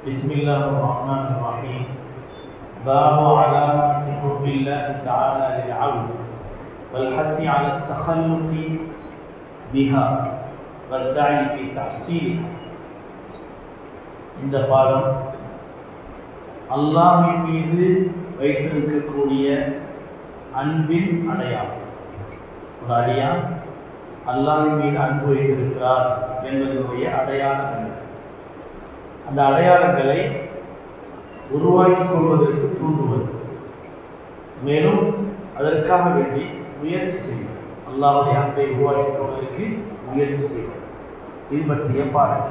بسم الله الرحمن الرحيم باب علامات حب الله تعالى للعبد والحث على التخلق بها والسعي في تحصيلها இந்த பாடம் அல்லாஹின் மீது வைத்திருக்கக்கூடிய அன்பின் அடையாளம் ஒரு அடியான் அல்லாஹின் மீது அன்பு வைத்திருக்கிறார் என்பதனுடைய அடையாளம் என்ன அந்த அடையாளங்களை உருவாக்கி கொள்வதற்கு தூண்டுவது மேலும் அதற்காக வேண்டி முயற்சி செய்வது அல்லாஹுடைய அன்பை உருவாக்கி கொள்வதற்கு முயற்சி செய்வது இது பற்றிய பாடல்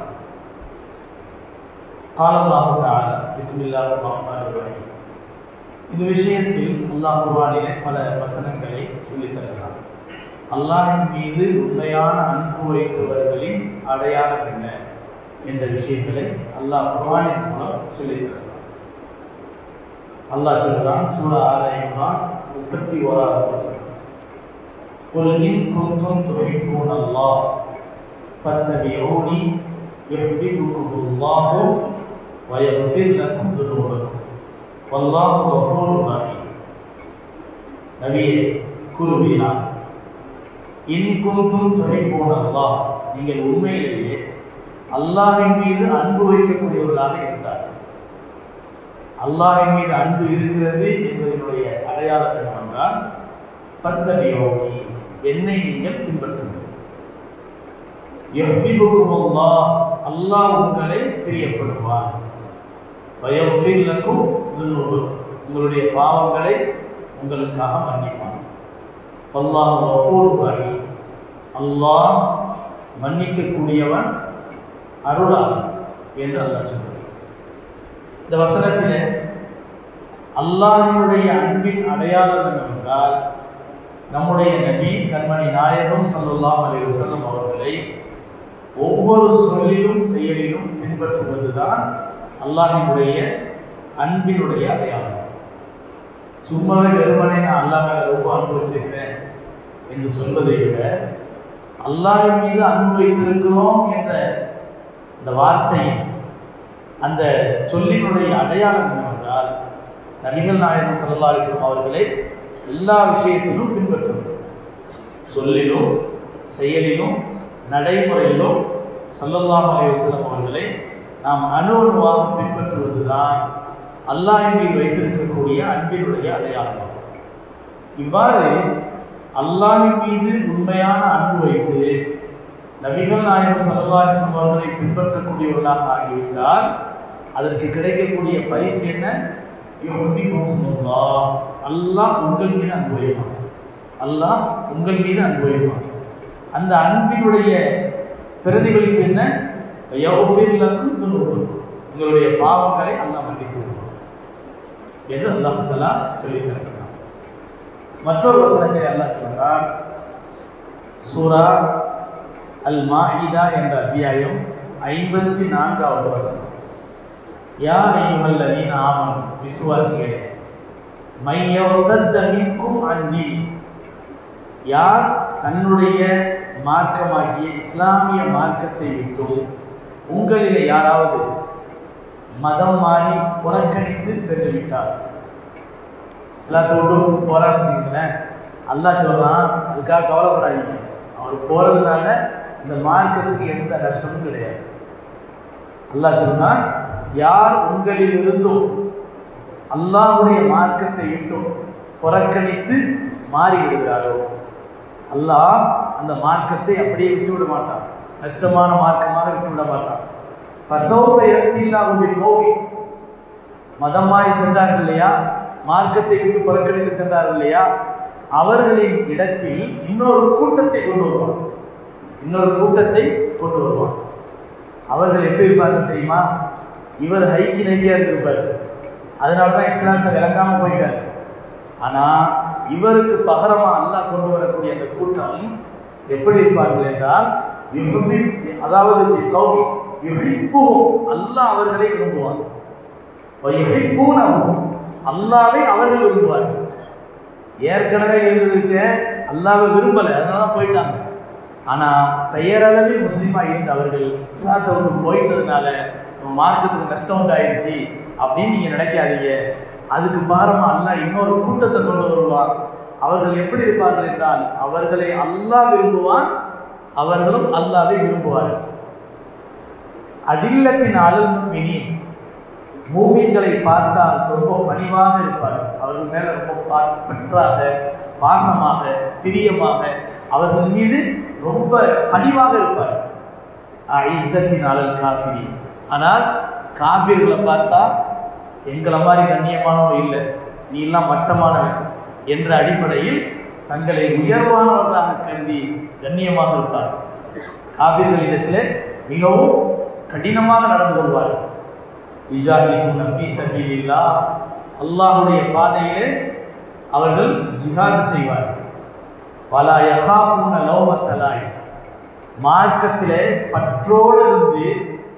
قال الله تعالى بسم الله الرحمن الرحيم இந்த விஷயத்தில் அல்லாஹ் குர்ஆனிலே பல வசனங்களை சொல்லித் தருகிறார் அல்லாஹின் மீது உண்மையான அன்பு வைத்தவர்களின் அடையாளம் என்ன என்ற விஷயங்களை அல்லாஹ் குர்ஆனின் மூலம் சொல்லித் தருகிறார் அல்லாஹ் சொல்கிறான் சூரா ஆல இம்ரான் முப்பத்தி ஓராவது வசனம் قل إن كنتم تحبون الله فاتبعوني يحببكم الله ويغفر لكم ذنوبكم والله غفور رحيم நபியே கூறுவீராக இன் குந்தும் துகைப்போன் அல்லாஹ் நீங்கள் உண்மையிலேயே அல்லாஹின் மீது அன்பு வைக்கக்கூடியவர்களாக இருந்தார் அல்லாஹின் மீது அன்பு இருக்கிறது என்பதனுடைய அடையாளம் என்னவென்றால் பத்தபியோனி என்னை நீங்கள் பின்பற்றுங்கள் எஹ்பிபுக்கும் அல்லாஹ் அல்லாஹ் உங்களை பிரியப்படுவார் பயஃபில்லக்கும் உங்களுடைய பாவங்களை உங்களுக்காக மன்னிப்பான் அல்லாஹ் வஃபூர் ரஹீம் அல்லாஹ் மன்னிக்கக்கூடியவன் அருளான் என்று அல்லாஹ் சொல்கிறார் இந்த வசனத்திலே அல்லாஹினுடைய அன்பின் அடையாளம் என்னவென்றால் நம்முடைய நபி கண்மணி நாயகம் சல்லுல்லாஹ் அலி வசல்லம் அவர்களை ஒவ்வொரு சொல்லிலும் செயலிலும் பின்பற்றுவதுதான் அல்லாஹினுடைய அன்பினுடைய அடையாளம் சும்மாவே வெறுமனே நான் அல்லாஹ் மேல ரொம்ப அன்பு வச்சிருக்கிறேன் என்று சொல்வதை விட அல்லாஹின் மீது அன்பு வைத்திருக்கிறோம் என்ற இந்த வார்த்தையின் அந்த சொல்லினுடைய அடையாளம் என்னவென்றால் நபிகள் நாயகம் சல்லா அலிஸ்லாம் அவர்களை எல்லா விஷயத்திலும் பின்பற்றுவது சொல்லிலும் செயலிலும் நடைமுறையிலும் சல்லல்லாஹ் அலிவசலம் அவர்களை நாம் அணு அணுவாக பின்பற்றுவதுதான் அல்லாஹின் மீது வைத்திருக்கக்கூடிய அன்பினுடைய அடையாளமாகும் இவ்வாறு அல்லாஹின் மீது உண்மையான அன்பு வைத்து நபிகள் நாயகம் சல்லாஹிசம் அவர்களை பின்பற்றக்கூடியவர்களாக ஆகிவிட்டால் அதற்கு கிடைக்கக்கூடிய பரிசு என்ன அல்லாஹ் உங்கள் மீது அன்பு வைப்பான் அல்லாஹ் உங்கள் மீது அன்பு வைப்பான் அந்த அன்பினுடைய பிரதிபலிப்பு என்ன உங்களுடைய பாவங்களை அல்லாஹ் மன்னித்து விடுவான் என்று அல்லாஹ் தலா சொல்லி தருகிறான் மற்றொரு வசனத்தை அல்லாஹ் சொல்கிறார் சூரா அல் மாஹிதா என்ற அத்தியாயம் ஐம்பத்தி நான்காவது வசனம் யா ஐயுஹல் லதீன ஆமன் விசுவாசிகளே மையவத்தத்த மின்கும் அந்தி யார் தன்னுடைய மார்க்கமாகிய இஸ்லாமிய மார்க்கத்தை விட்டும் உங்களிலே யாராவது மதம் மாறி புறக்கணித்து சென்று விட்டார் இஸ்லாத்தை விட்டு போராடிச்சிங்களேன் அல்லாஹ் சொல்றான் அதுக்காக கவலைப்படாதீங்க அவர் போறதுனால இந்த மார்க்கத்துக்கு எந்த நஷ்டமும் கிடையாது அல்லாஹ் சொல்றான் யார் உங்களில் இருந்தும் அல்லாஹுடைய மார்க்கத்தை விட்டும் புறக்கணித்து மாறி விடுகிறாரோ அல்லாஹ் அந்த மார்க்கத்தை அப்படியே விட்டு விட மாட்டான் நஷ்டமான மார்க்கமாக விட்டு விட மாட்டான் கோவி மதம் மாறி சென்றார்கள் இல்லையா மார்க்கத்தை விட்டு புறக்கணித்து சென்றார்கள் இல்லையா அவர்களின் இடத்தில் இன்னொரு கூட்டத்தை கொண்டு வருவான் இன்னொரு கூட்டத்தை கொண்டு வருவான் அவர்கள் எப்படி இருப்பார்கள் தெரியுமா இவர் ஹைக்கி நைக்கியா இருந்திருப்பார் அதனால தான் இஸ்லாத்தை விளங்காம போயிட்டார் ஆனா இவருக்கு பகரமா அல்லாஹ் கொண்டு வரக்கூடிய அந்த கூட்டம் எப்படி இருப்பார்கள் என்றால் அதாவது கௌமி அல்லாஹ் அவர்களை விரும்புவார் அல்லாவை அவர்கள் விரும்புவார்கள் ஏற்கனவே இருந்ததுக்கு அல்லாவை விரும்பலை அதனால போயிட்டாங்க ஆனால் பெயரளவில் முஸ்லீமாக இருந்த அவர்கள் இஸ்லாத்தை விட்டு போயிட்டதுனால நம்ம மார்க்கத்துக்கு நஷ்டம் உண்டாயிருச்சு அப்படின்னு நீங்கள் நினைக்காதீங்க அதுக்கு பாரமா அல்லாஹ் இன்னொரு கூட்டத்தை கொண்டு வருவான் அவர்கள் எப்படி இருப்பார்கள் என்றால் அவர்களை அல்லாஹ் விரும்புவான் அவர்களும் அல்லாவை விரும்புவார்கள் அதில்லத்தின் அலல் மினி மூமின்களை பார்த்தால் ரொம்ப பணிவாக இருப்பார்கள் அவர்கள் மேல ரொம்ப பா- பற்றாக பாசமாக பிரியமாக அவர்கள் மீது ரொம்ப பணிவாக இருப்பார்கள் இஸ்ஸத்தின் அலல் காஃபிரி ஆனால் காஃபிர்களை பார்த்தா எங்களை மாதிரி கண்ணியமானவன் இல்லை நீ எல்லாம் மட்டமானவன் என்ற அடிப்படையில் தங்களை உயர்வானவர்களாக கருதி கண்ணியமாக இருப்பார்கள் காபிர்களிடத்திலே மிகவும் கடினமாக நடந்து கொள்வார்கள் இஜாஹிதுன ஃபீ சபீலில்லாஹ் அல்லாஹ்வுடைய பாதையிலே அவர்கள் ஜிஹாது செய்வார்கள் வலா யகாஃபூன லௌமத்த லாயிம் மார்க்கத்திலே பற்றோடு இருந்து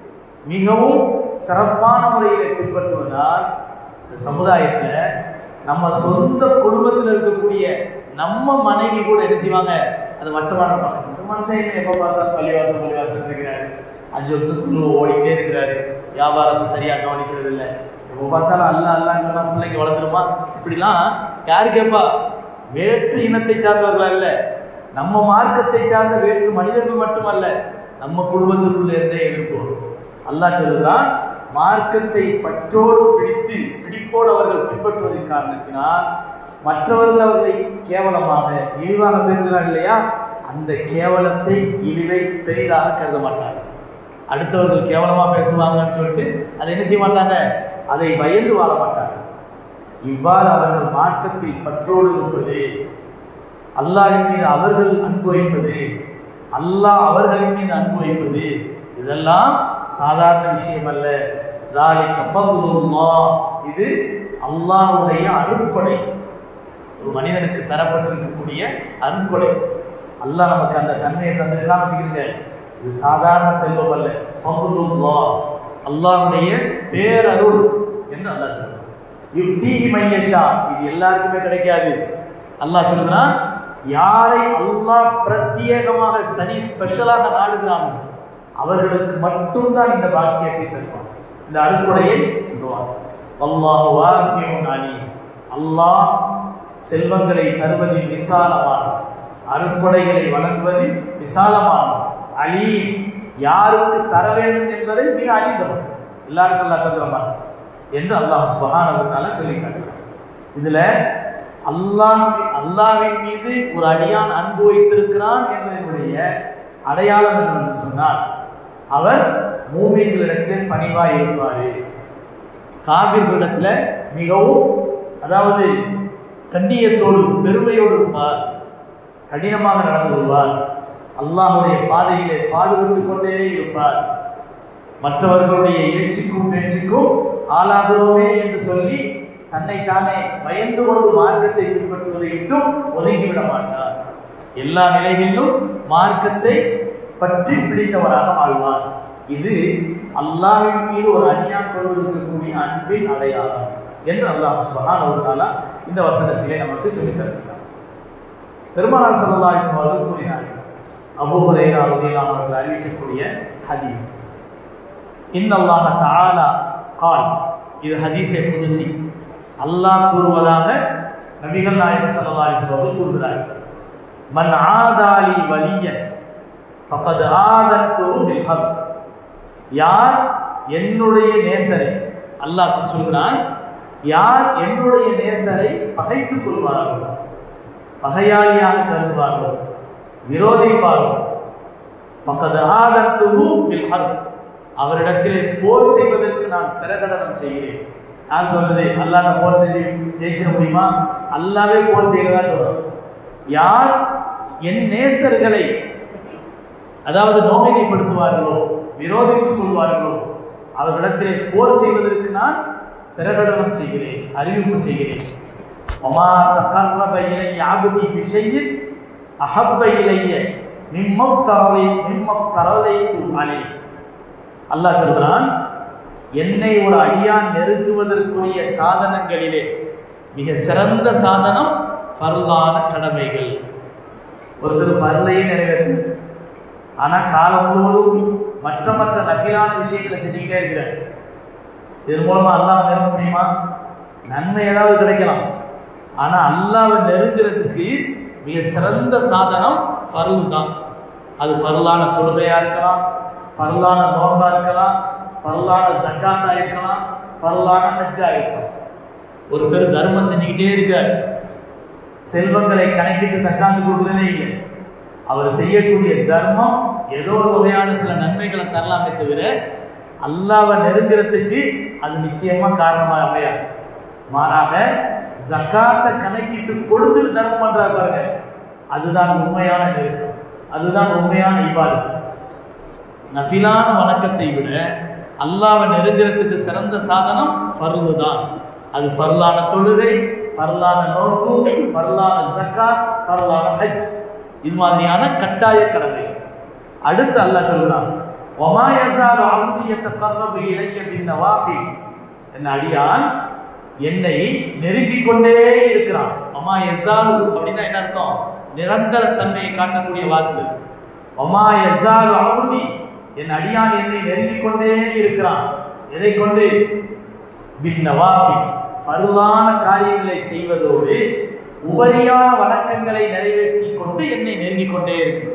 மிகவும் சிறப்பான முறையிலே பின்பற்றுவதால் இந்த சமுதாயத்தில் நம்ம சொந்த குடும்பத்தில் இருக்கக்கூடிய நம்ம மனைவி கூட என்ன செய்வாங்க அது மட்டமான பார்க்க இந்த மனுஷன் என்ன எப்போ பார்த்தாலும் பள்ளிவாசம் பள்ளிவாசம் இருக்கிறாரு அஞ்சு வருஷம் துணுவை ஓடிக்கிட்டே இருக்கிறாரு வியாபாரத்தை சரியாக கவனிக்கிறது இல்லை எப்போ பார்த்தாலும் அல்ல அல்லான்னு சொன்னா பிள்ளைங்க வளர்ந்துருமா இப்படிலாம் யாரு கேட்பா வேற்று இனத்தை சார்ந்தவர்கள் அல்ல நம்ம மார்க்கத்தை சார்ந்த வேற்று மனிதர்கள் மட்டுமல்ல நம்ம குடும்பத்திற்குள்ளே இருந்தே எதிர்ப்போம் அல்லாஹ் சொல்லுகிறான் மார்க்கத்தை பற்றோடு பிடித்து பிடிப்போடு அவர்கள் பின்பற்றுவதன் காரணத்தினால் மற்றவர்கள் அவர்களை கேவலமாக இழிவாக பேசுகிறார்கள் இல்லையா அந்த கேவலத்தை இழிவை பெரிதாக கருத மாட்டார்கள் அடுத்தவர்கள் கேவலமா பேசுவாங்கன்னு சொல்லிட்டு அதை என்ன செய்ய மாட்டாங்க அதை பயந்து வாழ மாட்டார்கள் இவ்வாறு அவர்கள் மார்க்கத்தில் பற்றோடு இருப்பது அல்லாஹ்வின் மீது அவர்கள் அன்பு வைப்பது அல்லாஹ் அவர்களின் மீது அன்பு வைப்பது இதெல்லாம் சாதாரண விஷயம் அல்ல தாலிக ஃபض்லுல்லாஹ் இது அல்லாஹ்வுடைய அருட்கொடை ஒரு மனிதனுக்கு தரப்பட்டிருக்கக்கூடிய அருட்கொடை அல்லாஹ் நமக்கு அந்த தன்மையை தந்திருக்கான்னு வச்சுக்கிறீங்க இது சாதாரண செல்வம் அல்ல ஃபض்லுல்லாஹ் அல்லாஹ்வுடைய பேரருள் என்று அல்லாஹ் சொல்றான் யுக்திஹி மையஷா இது எல்லாருக்குமே கிடைக்காது அல்லாஹ் சொல்கிறான் யாரை அல்லாஹ் பிரத்யேகமாக தனி ஸ்பெஷலாக நாடுகிறானோ அவர்களுக்கு மட்டும்தான் இந்த பாக்கியத்தை தருவான் இந்த அருட்கொடையை தருவான் அல்லாஹ் வாசியம் அலீம் அல்லாஹ் செல்வங்களை தருவதில் விசாலமானவன் அருட்கொடைகளை வழங்குவதில் விசாலமானவன் அலீம் யாருக்கு தர வேண்டும் என்பதை மிக அறிந்தவன் எல்லாருக்கும் அல்லாஹ் தந்துட மாட்டான் என்று அல்லாஹ் சுபஹானஹு தஆலா சொல்லி காட்டுகிறார் இதுல அல்லாஹ் அல்லாஹ்வின் மீது ஒரு அடியான் அன்பு வைத்திருக்கிறான் என்பதனுடைய அடையாளம் என்னவென்று சொன்னால் அவர் மூமின்களிடத்திலே பணிவாய் இருப்பாரு காவிர்களிடத்துல மிகவும் அதாவது கண்ணியத்தோடு பெருமையோடு இருப்பார் கடினமாக நடந்து கொள்வார் அல்லாஹ்வுடைய பாதையிலே பாடுபட்டு கொண்டே இருப்பார் மற்றவர்களுடைய ஏச்சுக்கும் பேச்சுக்கும் ஆளாகிறோமே என்று சொல்லி தன்னை தானே பயந்து கொண்டு மார்க்கத்தை பின்பற்றுவதை விட்டும் ஒதுங்கிவிட மாட்டார் எல்லா நிலைகளிலும் மார்க்கத்தை பற்றி பிடித்தவராக வாழ்வார் இது அல்லாஹ்வின் மீது ஒரு அடியான் கொண்டிருக்கக்கூடிய அன்பின் அடையாளம் என்று அல்லாஹ் சுபஹானஹு வ தஆலா இந்த வசனத்திலே நமக்கு சொல்லித் தருகிறார் பெருமானார் ஸல்லல்லாஹு அலைஹி வஸல்லம் அவர்கள் கூறினார்கள் அபூ ஹுரைரா ரலியல்லாஹு அன்ஹு அவர்கள் அறிவிக்கக்கூடிய ஹதீஸ் இன்னல்லாஹ தஆலா கால் இது ஹதீஸே குதுசி அல்லாஹ் கூறுவதாக நபிகள் நாயகம் ஸல்லல்லாஹு அலைஹி வஸல்லம் அவர்கள் கூறுகிறார்கள் மன் ஆதாலி வலியன் ஃபகத் ஆதத்துஹு பில் ஹக் யார் என்னுடைய நேசரை அல்லாஹ் சொல்கிறான் யார் என்னுடைய நேசரை பகைத்துக் கொள்வார்களோ பகையாளியாக கருதுவார்களோ விரோதிப்பார்களோ பக்கது ஆதத்துஹு பில் ஹக் அவரிடத்திலே போர் செய்வதற்கு நான் பிரகடனம் செய்கிறேன் நான் சொல்றது அல்லாஹ் போர் செஞ்சு ஜெயிச்சிட முடியுமா அல்லாவே போர் செய்யறதா சொல்றோம் யார் என் நேசர்களை அதாவது நோவினைப்படுத்துவார்களோ விரோதித்துக் கொள்வார்களோ அவர்களிடத்திலே போர் செய்வதற்கு நான் பிரகடனம் செய்கிறேன் அறிவிப்பு செய்கிறேன் ஒமா தகர்ரப இலைய அபதி விஷயில் அஹப்ப இலைய மிம்மப் தரலை மிம்மப் தரலை அலை அல்லாஹ் சொல்கிறான் என்னை ஒரு அடியான் நெருங்குவதற்குரிய சாதனங்களிலே மிக சிறந்த சாதனம் பருளான கடமைகள் ஒருத்தர் பருளையே நிறைவேற்று ஆனால் காலம் முழுவதும் மற்ற மற்ற நபிலான விஷயங்களை செஞ்சுக்கிட்டே இருக்கிறார் இதன் மூலமா அல்லாஹ் நெருங்க முடியுமா நன்மை ஏதாவது கிடைக்கலாம் ஆனா அல்லாஹ்வை நெருங்கிறதுக்கு மிக சிறந்த சாதனம் ஃபர்லு தான் அது ஃபர்லான தொழுகையா இருக்கலாம் ஃபர்லான நோன்பா இருக்கலாம் ஃபர்லான ஜக்காத்தா இருக்கலாம் ஃபர்லான ஹஜ்ஜா இருக்கலாம் ஒரு பேர் தர்மம் செஞ்சுக்கிட்டே இருக்கார் செல்வங்களை கணக்கிட்டு சக்காந்து கொடுக்குறதே இல்லை அவர் செய்யக்கூடிய தர்மம் ஏதோ ஒரு வகையான சில நன்மைகளை தரலாமே தவிர அல்லாவை நெருங்கிறதுக்கு அது நிச்சயமா காரணமாக அமையாது மாறாக ஜக்காத்தை கணக்கிட்டு கொடுத்துட்டு தர்மம் பண்றாரு பாருங்க அதுதான் உண்மையான நெருக்கம் அதுதான் உண்மையான இபாதத் நஃபிலான வணக்கத்தை விட அல்லாவை நெருங்கிறதுக்கு சிறந்த சாதனம் ஃபர்து தான் அது ஃபர்லான தொழுகை ஃபர்லான நோன்பு ஃபர்லான ஜக்காத் ஃபர்லான ஹஜ் இது மாதிரியான கட்டாய கடமைகள் அடுத்து அல்லாஹ் சொல்கிறான் ஒமா யஸாலு அப்தி யத்தகர்ரபு இலைய பின் நவாஃபில் என் அடியான் என்னை நெருங்கிக் கொண்டே இருக்கிறான் ஒமா யஸாலு அப்படின்னா என்ன அர்த்தம் நிரந்தர தன்மையை காட்டக்கூடிய வார்த்தை ஒமா யஸாலு அப்தி என் அடியான் என்னை நெருங்கிக் கொண்டே இருக்கிறான் எதை கொண்டு பின் நவாஃபில் ஃபர்லான காரியங்களை செய்வதோடு உபரியான வணக்கங்களை நிறைவேற்றி கொண்டு என்னை நெருங்கிக் கொண்டே இருக்கிறான்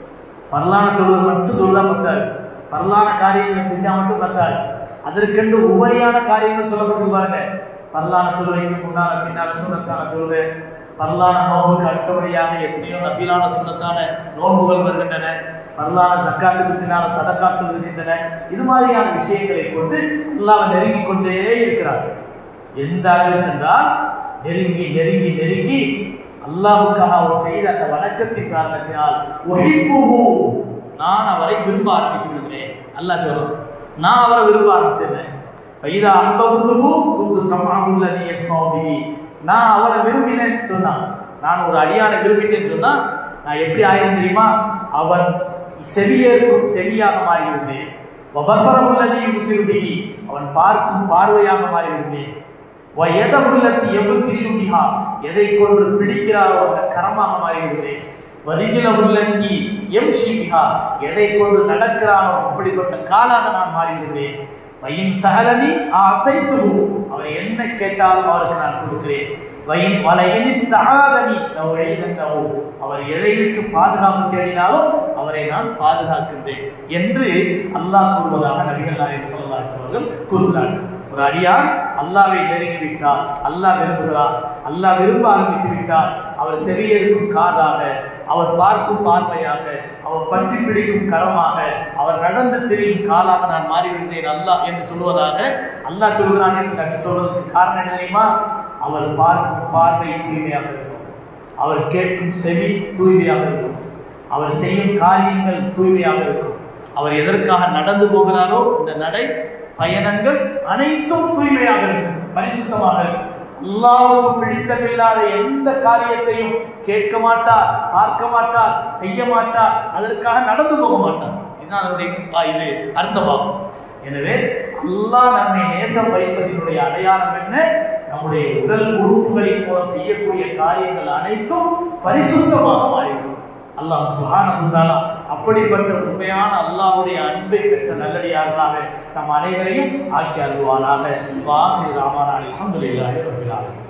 பரலான தொழில் மட்டும் தொழிலா பத்தாது பரலான காரியங்களை செஞ்சா மட்டும் பத்தாது அதற்கென்று உபரியான காரியங்கள் சொல்லப்பட்டு பாருங்க பரலான தொழுகைக்கு முன்னால பின்னால சுண்ணத்தான தொழுகை பரலான நோம்புக்கு அடுத்தபடியாக எத்தனையோ நபீலான சுண்ணத்தான நோன்புகள் வருகின்றன பரலான ஜக்காத்துக்கு பின்னால சதக்காத்து இருக்கின்றன இது மாதிரியான விஷயங்களை கொண்டு அல்லாஹ் நெருங்கிக் கொண்டே இருக்கிறார் எந்த அளவிற்கு என்றால் நெருங்கி நெருங்கி நெருங்கி அல்லாஹுக்காக அவர் செய்த அந்த வணக்கத்தின் காரணத்தினால் ஒழிப்புகு நான் அவரை விரும்ப ஆரம்பித்து விடுகிறேன் அல்லாஹ் சொல்லும் நான் அவரை விரும்ப ஆரம்பிச்சிருந்தேன் பைதா அன்பகுத்துகு குத்து சமாவுல்லதி யஸ்மாவுபிஹி நான் அவரை விரும்பினேன்னு சொன்னான் நான் ஒரு அடியானை விரும்பிட்டேன்னு சொன்னா நான் எப்படி ஆயிரம் தெரியுமா அவன் செவியேற்கும் செவியாக மாறி விடுகிறேன் வபசரமுல்லதி யுசிருபிஹி அவன் பார்க்கும் பார்வையாக மாறி விடுகிறேன் எதமுள்ளத்தி எபுத்தி சுமிஹா எதை கொண்டு பிடிக்கிறாரோ அந்த கரமாக மாறிவிடுகிறேன் வரிகில உள்ளங்கி எம் ஷிமிஹா எதை கொண்டு நடக்கிறானோ அப்படிப்பட்ட காலாக நான் மாறிவிடுகிறேன் வயின் சகலனி அத்தைத்து அவர் என்ன கேட்டாலும் அவருக்கு நான் கொடுக்கிறேன் வயின் வலையனிஸ்தாதனி நவ் எழுதன்னவோ அவர் எதை விட்டு பாதுகாப்பு தேடினாலும் அவரை நான் பாதுகாக்கின்றேன் என்று அல்லாஹ் கூறுவதாக நபிகள் நாயகம் ஸல்லல்லாஹு அலைஹி அவர்கள் கூறுகிறார் ஒரு அடியார் அல்லாவை நெருங்கி விட்டார் அல்லாஹ் விரும்புகிறார் அல்லாஹ் விரும்ப ஆரம்பித்து விட்டார் அவர் செவியேற்கும் காதாக அவர் பார்க்கும் பார்வையாக அவர் பற்றி பிடிக்கும் கரமாக அவர் நடந்து திரியும் காலாக நான் மாறிவிடுகிறேன் அல்லாஹ் என்று சொல்வதாக அல்லாஹ் சொல்கிறான் என்று நபி சொல்வதற்கு காரணம் என்ன தெரியுமா அவர் பார்க்கும் பார்வை தூய்மையாக இருக்கும் அவர் கேட்கும் செவி தூய்மையாக இருக்கும் அவர் செய்யும் காரியங்கள் தூய்மையாக இருக்கும் அவர் எதற்காக நடந்து போகிறாரோ இந்த நடை பயணங்கள் அனைத்தும் தூய்மையாக இருக்கும் பரிசுத்தமாக இருக்கும் அல்லாவுக்கு பிடித்தமில்லாத எந்த காரியத்தையும் கேட்க மாட்டார் பார்க்க மாட்டார் செய்ய மாட்டார் அதற்காக நடந்து போக மாட்டார் இதுதான் அதனுடைய ஆ, இது அர்த்தமாகும் எனவே அல்லாஹ் நம்மை நேசம் வைப்பதனுடைய அடையாளம் என்ன நம்முடைய உடல் உறுப்புகளின் மூலம் செய்யக்கூடிய காரியங்கள் அனைத்தும் பரிசுத்தமாக மாறிவிடும் அல்லாஹ் சுஹானஹு தஆலா அப்படிப்பட்ட உண்மையான அல்லாஹ்வுடைய அன்பை பெற்ற நல்லடியார்களாக நம் அனைவரையும் ஆக்கி அருள்வானாக வாஹிர் ராமான் அல்ஹம்துலில்லாஹி ரப்பில் ஆலமீன்